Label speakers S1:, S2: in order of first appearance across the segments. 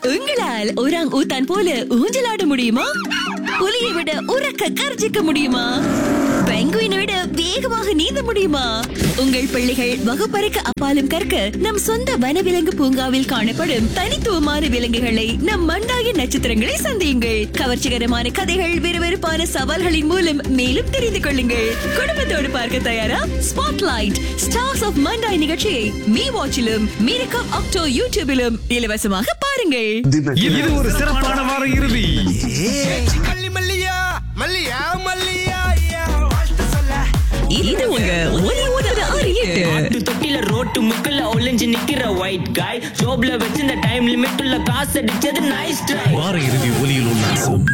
S1: உங்களால் ஒராங் ஊத்தான் போல ஊஞ்சலாட முடியுமா புலியை விட உறக்க கர்ஜிக்க முடியுமா பெங்குயினை விட வேகமாக நீந்த முடியுமா உங்கள் பிள்ளைகள் வகுப்பறைக்கு அப்பாலும் கற்க நம் சொந்த வனவிலங்கு பூங்காவில் காணப்படும் தனித்துவமான விலங்குகளை நம் மண்டாய நட்சத்திரங்களை சந்தியுங்கள் கவர்ச்சிகரமான கதைகள் விறுவிறுப்பான சவால்களின் மூலம் மேலும் தெரிந்து கொள்ளுங்கள் குடும்பத்தோடு பார்க்க தயாரா ஸ்பாட்லைட் ஸ்டார்ஸ் ஆஃப் மண்டாய் நிகழ்ச்சியை மீ வாட்சிலும் மீரகம் அக்டோ யூடியூபிலும் இலவசமாக பாருங்கள்
S2: இது ஒரு சிறப்பான வார இறுதி
S3: மல்லி மல்லியா மல்லியா மல்லியா ஐயா, வாழ்த்து சொல்ல
S1: இது உங்க ஒலி உதவி அறியீட்டு
S4: ஆட்டு தொட்டில ரோட்டு முக்கல்ல ஒளிஞ்சு நிக்கிற ஒயிட் காய் ஜோப்ல வச்சிருந்த டைம் லிமிட் உள்ள காசு அடிச்சது நைஸ் ட்ரை
S2: வார இறுதி ஒலியில் உல்லாசம்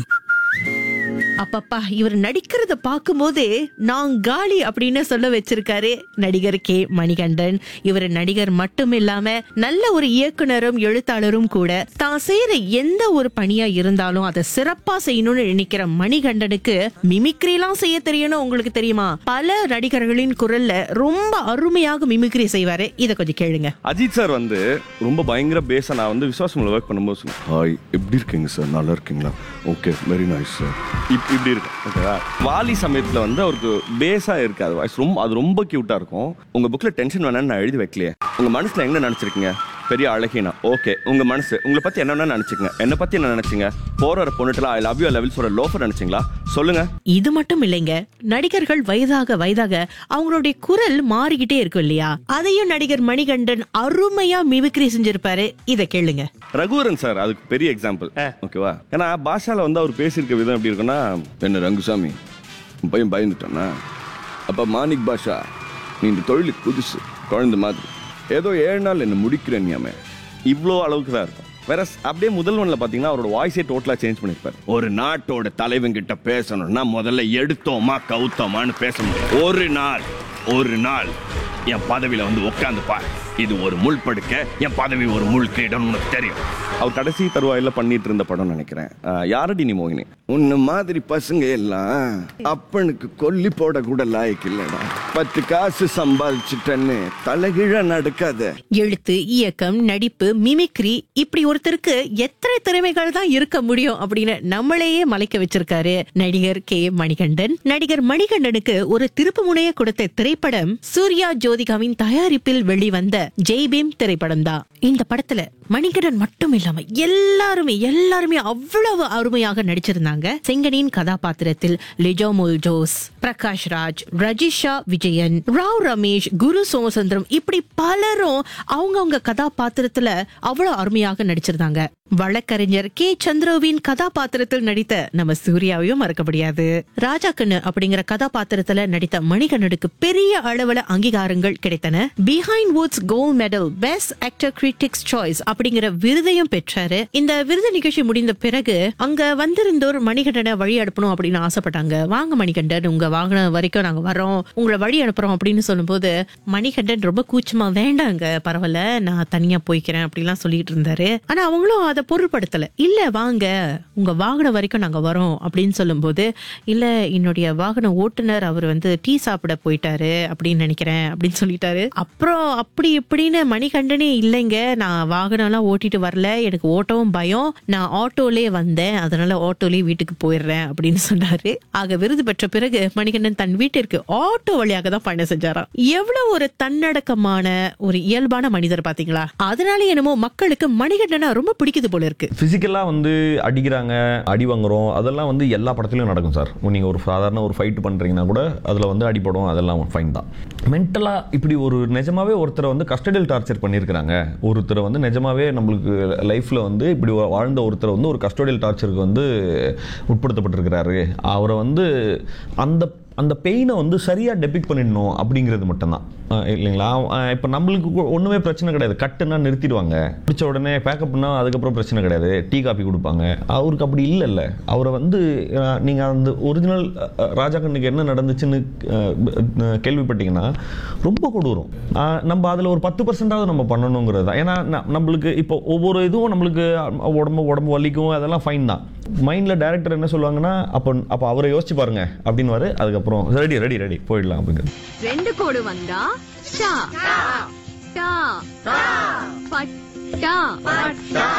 S5: அப்பப்பா இவர் நடிக்கிறத பார்க்கும்போதே நான் காலி அப்படின்னு சொல்ல வச்சிருக்காரு நடிகர் கே மணிகண்டன் இவர் நடிகர் மட்டும் இல்லாம நல்ல ஒரு இயக்குனரும் எழுத்தாளரும் கூட தான் செய்யற எந்த ஒரு பணியா இருந்தாலும் அதை சிறப்பா செய்யணும்னு நினைக்கிற மணிகண்டனுக்கு மிமிக்ரி எல்லாம் செய்ய தெரியணும் உங்களுக்கு தெரியுமா பல நடிகர்களின் குரல்ல ரொம்ப அருமையாக மிமிக்ரி செய்வாரு இத கொஞ்சம் கேளுங்க
S6: அஜித் சார் வந்து ரொம்ப பயங்கர பேஸா நான் வந்து விசுவாசம்ல ஒர்க் பண்ணும்போது சொன்னேன், ஹாய் எப்படி இருக்கீங்க சார் நல்லா இருக்கீங்களா ஓகே வெரி நைஸ் சார் இப்படி இருக்கு ஓகேவா வாலி சமயத்துல வந்து அவருக்கு பேஸா இருக்காது வாய்ஸ் ரொம்ப அது ரொம்ப கியூட்டா இருக்கும் உங்க புக்ல டென்ஷன் வேணாம்னு நான் எழுதி வைக்கலையே உங்க மனசுல என்ன நினைச்சிருக்கீங்க பெரிய அழகினா ஓகே உங்க மனசு உங்களை பத்தி என்ன நினைச்சுங்க என்ன பத்தி என்ன நினைச்சீங்க போற ஒரு பொண்ணுட்டுல ஐ லவ் யூ லெவல் சொல்ற லோஃபர் நினைச்சீங்களா சொல்லுங்க
S5: இது மட்டும் இல்லைங்க நடிகர்கள் வயதாக வயதாக அவங்களுடைய குரல் மாறிக்கிட்டே இருக்கும் இல்லையா அதையும் நடிகர் மணிகண்டன் அருமையா மிமிக்ரி செஞ்சிருப்பாரு இத கேளுங்க
S6: ரகுவரன் சார் அதுக்கு பெரிய எக்ஸாம்பிள் ஓகேவா ஏன்னா பாஷால வந்து அவர் பேசியிருக்க விதம் எப்படி இருக்குன்னா என்ன ரங்குசாமி உன் பையன் பயந்துட்டானா அப்ப மாணிக் பாஷா நீ இந்த தொழிலுக்கு புதுசு குழந்தை மாதிரி ஏதோ ஏழு நாள் என்ன முடிக்கிறேன் நீ இவ்வளோ அளவுக்கு தான் இருக்கும் வேற அப்படியே முதல்வன்ல பாத்தீங்கன்னா அவரோட வாய்ஸே டோட்டலா சேஞ்ச் பண்ணிருப்பாரு ஒரு நாட்டோட தலைவன் கிட்ட பேசணும்னா முதல்ல எடுத்தோமா கவுத்தோமான்னு பேசணும் ஒரு நாள் ஒரு நாள் என் பதவியில வந்து உட்காந்து பார் இது ஒரு முள் படுக்க என் பதவி ஒரு முள் கிரீடம் உனக்கு தெரியும் அவர் கடைசி தருவாயில பண்ணிட்டு இருந்த படம் நினைக்கிறேன் அஹ், யாரடி நீ மோகினி உன்ன மாதிரி பசங்க எல்லாம் அப்பனுக்கு கொல்லி போட கூட லாய்க்கு இல்லடா பத்து காசு சம்பாதிச்சுட்டேன்னு தலைகீழ நடக்காத
S5: எழுத்து இயக்கம் நடிப்பு மிமிக்ரி இப்படி ஒருத்தருக்கு எத்தனை திறமைகள் தான் இருக்க முடியும் அப்படின்னு நம்மளையே மலைக்க வச்சிருக்காரு நடிகர் கே மணிகண்டன் நடிகர் மணிகண்டனுக்கு ஒரு திருப்பு முனைய கொடுத்த திரைப்படம் சூர்யா ஜோதிகாவின் தயாரிப்பில் வெளிவந்த ஜெய்பீம் திரைப்படம் தான் இந்த படத்துல மணிகண்டன் மட்டும் இல்லாம எல்லாருமே எல்லாருமே அவ்வளவு அருமையாக நடிச்சிருந்தாங்க செங்கனின் கதாபாத்திரத்தில் லிஜோமுல் ஜோஸ் பிரகாஷ் ராஜ் ரஜிஷா விஜயன் ராவ் ரமேஷ் குரு சோமசுந்தரம் இப்படி பலரும் அவங்கவங்க கதாபாத்திரத்துல அவ்வளவு அருமையாக நடிச்சிருந்தாங்க வழக்கறிஞர் கே சந்திரவின் கதாபாத்திரத்தில் நடித்த நம்ம சூர்யாவையும் மறக்க முடியாது ராஜா கண்ணு அப்படிங்கிற கதாபாத்திரத்துல நடித்த மணிகண்டனுக்கு பெரிய அளவுல அங்கீகாரங்கள் கிடைத்தன Behindwoods gold medal best actor critics choice அப்படிங்கிற விருதையும் பெற்றாரு இந்த விருது நிகழ்ச்சி முடிந்த பிறகு அங்க வந்திருந்தோர் மணிகண்டனை வழி அனுப்பணும் அப்படின்னு ஆசைப்பட்டாங்க வாங்க மணிகண்டன் உங்க வாகனம் வரைக்கும் நாங்க வரோம் உங்களை வழி அனுப்புறோம் அப்படின்னு சொல்லும்போது மணிகண்டன் ரொம்ப கூச்சமா வேண்டாங்க பரவாயில்ல நான் தனியா போய்க்கிறேன் அப்படிலாம் சொல்லிட்டு இருந்தாரு ஆனா அவங்களும் அதை பொருட்படுத்தல இல்ல வாங்க உங்க வாகனம் வரைக்கும் நாங்க வரோம் அப்படின்னு சொல்லும்போது இல்ல என்னுடைய வாகன ஓட்டுநர் அவர் வந்து டீ சாப்பிட போயிட்டாரு அப்படின்னு நினைக்கிறேன் அப்படின்னு சொல்லிட்டாரு அப்புறம் அப்படி இப்படின்னு மணிகண்டனே இல்லைங்க நான் வாகனம் எல்லாம் ஓட்டிட்டு வரல எனக்கு ஓட்டவும் பயம் நான் ஆட்டோலே வந்தேன் அதனால ஆட்டோலே வீட்டுக்கு போயிடுறேன் அப்படின்னு சொன்னாரு ஆக விருது பெற்ற பிறகு மணிகண்டன் தன் வீட்டிற்கு ஆட்டோ வழியாக தான் பயணம் செஞ்சாராம் எவ்வளவு ஒரு தன்னடக்கமான ஒரு இயல்பான மனிதர் பாத்தீங்களா அதனால என்னமோ மக்களுக்கு மணிகண்டனை ரொம்ப பிடிக்குது போல இருக்கு
S7: ஃபிசிக்கலாக வந்து அடிக்கிறாங்க அடி வாங்குறோம் அதெல்லாம் வந்து எல்லா படத்துலையும் நடக்கும் சார் நீங்கள் ஒரு சாதாரண ஒரு ஃபைட் பண்ணுறீங்கன்னா கூட அதில் வந்து அடிபடும் அதெல்லாம் ஃபைன் தான் மென்டலாக இப்படி ஒரு நிஜமாவே ஒருத்தரை வந்து கஸ்டடியல் டார்ச்சர் பண்ணியிருக்கிறாங்க ஒருத்தரை வந்து நிஜமாவே நம்மளுக்கு லைஃப்பில் வந்து இப்படி வாழ்ந்த ஒருத்தரை வந்து ஒரு கஸ்டோடியல் டார்ச்சருக்கு வந்து உட்படுத்தப்பட்டிருக்கிறாரு அவரை வந்து அந்த அந்த பெயினை வந்து சரியாக டெபிக் பண்ணிடணும் அப்படிங்கிறது மட்டும்தான் அஹ் இல்லைங்களா இப்போ நம்மளுக்கு கு- ஒண்ணுமே பிரச்சனை கிடையாது கட்டுன்னா நிறுத்திடுவாங்க பிடிச்ச உடனே பேக்கப்னா அதுக்கப்புறம் பிரச்சனை கிடையாது டீ காபி கொடுப்பாங்க அவருக்கு அப்படி இல்லைல்ல அவரை வந்து அஹ், நீங்க அந்த ஒரிஜினல் ராஜா கண்ணுக்கு என்ன நடந்துச்சுன்னு அஹ், அஹ், கேள்விப்பட்டீங்கன்னா ரொம்ப கொடூரம் அஹ், நம்ம அதில் ஒரு பத்து பர்சன்டாவது நம்ம பண்ணணுங்கிறது தான் ஏன்னா ந- நம்மளுக்கு இப்போ ஒவ்வொரு இதுவும் நம்மளுக்கு அஹ், உடம்பு உடம்பு வலிக்கும் அதெல்லாம் ஃபைன் தான் மைண்டில் டேரக்டர் என்ன சொல்லுவாங்கன்னா அப்போ அப்போ அவரை யோசிச்சு பாருங்க அப்படின்னு அதுக்கப்புறம் ரெடி ரெடி ரெடி போயிடலாம் அப்படிங்கிறது
S8: ரெண்டு கோடு வந்தா ஷா டா பட்டா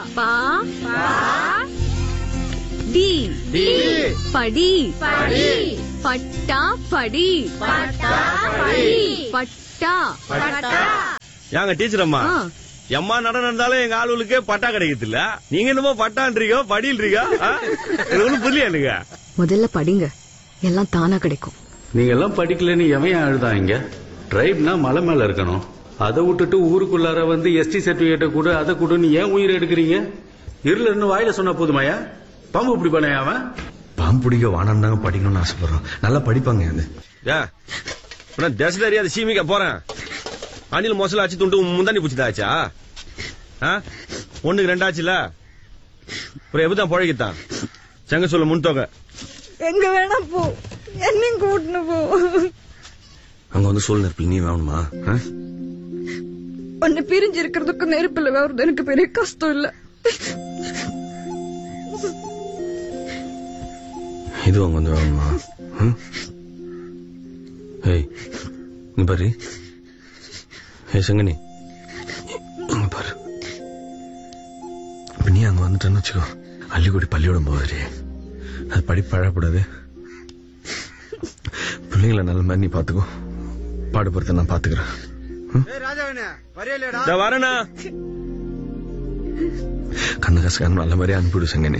S8: பா டி படி படி பட்டா படி பட்டா படி பட்டா
S6: ஏங்க டீச்சர் அம்மா
S8: ஆ.
S6: எம்மா நட நடந்தாலும் எங்க ஆளுகளுக்கே பட்டா கிடைக்கிறது இல்ல நீங்க என்னமோ பட்டான்றீங்க படின்றீங்க ஆ? எனக்கு ஒண்ணும் புரியல எனக்கு
S8: முதல்ல படிங்க எல்லாம் தானா கிடைக்கும்
S9: நீங்க எல்லாம் படிக்கலன்னு எவன் அழுதான் இங்க ட்ரைப்னா மலை மேல இருக்கணும் அதை விட்டுட்டு ஊருக்குள்ளார வந்து எஸ்டி சர்டிபிகேட்டை கூட அதை கூடன்னு ஏன் உயிர் எடுக்கிறீங்க இருள இருந்து வாயில சொன்னா போதுமாயா பாம்பு இப்படி பண்ண அவன்
S10: பாம்பு பிடிக்க வானம் தாங்க படிக்கணும்னு ஆசைப்படுறோம் நல்லா படிப்பாங்க அது
S6: ஏன் தேச தெரியாத சீமிக்க போறேன் அணில் மொசல ஆச்சு துண்டு முந்தாண்டி பிடிச்சதாச்சா ஆ? ஒண்ணுக்கு ரெண்டாச்சுல அப்புறம் எப்பதான் பழகித்தான் செங்க சொல்ல முன் தொகை
S8: எங்க வேணா போ என்னையும் கூட்டினு போ
S10: அங்க வந்து சூழ்நிலை இருப்பீங்க நீ வேணுமா ஆ?
S8: உன்னை பிரிஞ்சு இருக்கிறதுக்கு நெருப்புல வருது எனக்கு பெரிய கஷ்டம் இல்ல
S10: இது அங்க வந்து வேணுமா ம்? ஏய் இங்க பாரு ஏய் செங்கனி இங்க பாரு இப்ப நீ அங்க வந்துட்டேன்னு வச்சுக்கோ அள்ளிக்குடி பள்ளியோடம் போவாரு அது படிப்பு பழப்படாது பிள்ளைங்கள நல்ல மாதிரி நீ பாத்துக்கோ பாடுபடுத்த நான் பாத்துக்கிறேன்
S6: இதோ வரேனா
S10: கண்ணு கசக்கான நல்ல மாதிரி அனுப்பிவிடு செங்கனி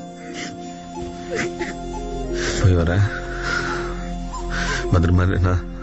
S10: போய் வர பத்திரமா இருண்ணா